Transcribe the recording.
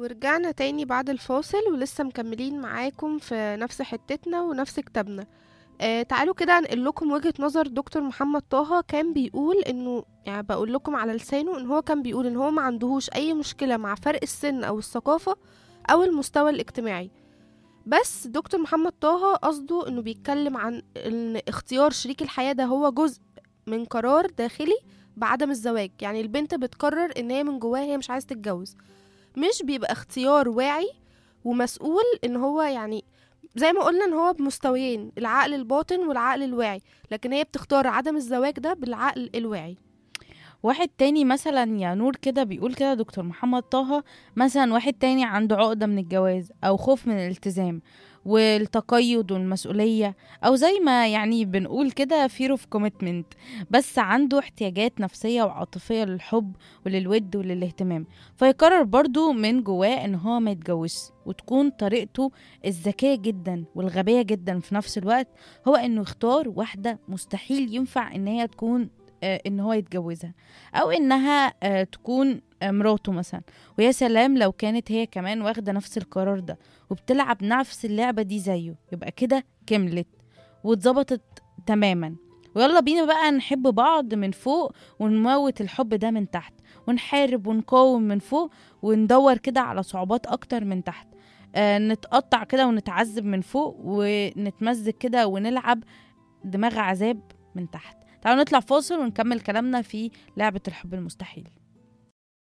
ورجعنا تاني بعد الفاصل ولسه مكملين معاكم في نفس حتتنا ونفس كتابنا آه تعالوا كده انقل لكم وجهة نظر دكتور محمد طه كان بيقول انه يعني بقول لكم على لسانه ان هو كان بيقول ان هو ما عندهوش اي مشكلة مع فرق السن او الثقافة او المستوى الاجتماعي بس دكتور محمد طه قصده انه بيتكلم عن ان اختيار شريك الحياة ده هو جزء من قرار داخلي بعدم الزواج يعني البنت بتقرر ان هي من جواها هي مش عايزة تتجوز مش بيبقى اختيار واعي ومسؤول ان هو يعني زي ما قلنا ان هو بمستويين العقل الباطن والعقل الواعي لكن هي بتختار عدم الزواج ده بالعقل الواعي واحد تاني مثلا يا نور كده بيقول كده دكتور محمد طه مثلا واحد تاني عنده عقدة من الجواز أو خوف من الالتزام والتقيد والمسؤولية أو زي ما يعني بنقول كده fear of commitment بس عنده احتياجات نفسية وعاطفية للحب وللود وللاهتمام فيقرر برضو من جواه ان هو ما يتجوزش وتكون طريقته الذكية جدا والغبية جدا في نفس الوقت هو انه يختار واحدة مستحيل ينفع ان هي تكون آه، ان هو يتجوزها او انها آه، تكون آه، مراته مثلا ويا سلام لو كانت هي كمان واخده نفس القرار ده وبتلعب نفس اللعبه دي زيه يبقى كده كملت واتظبطت تماما ويلا بينا بقى نحب بعض من فوق ونموت الحب ده من تحت ونحارب ونقاوم من فوق وندور كده على صعوبات اكتر من تحت آه نتقطع كده ونتعذب من فوق ونتمزج كده ونلعب دماغ عذاب من تحت تعالوا نطلع فاصل ونكمل كلامنا في لعبة الحب المستحيل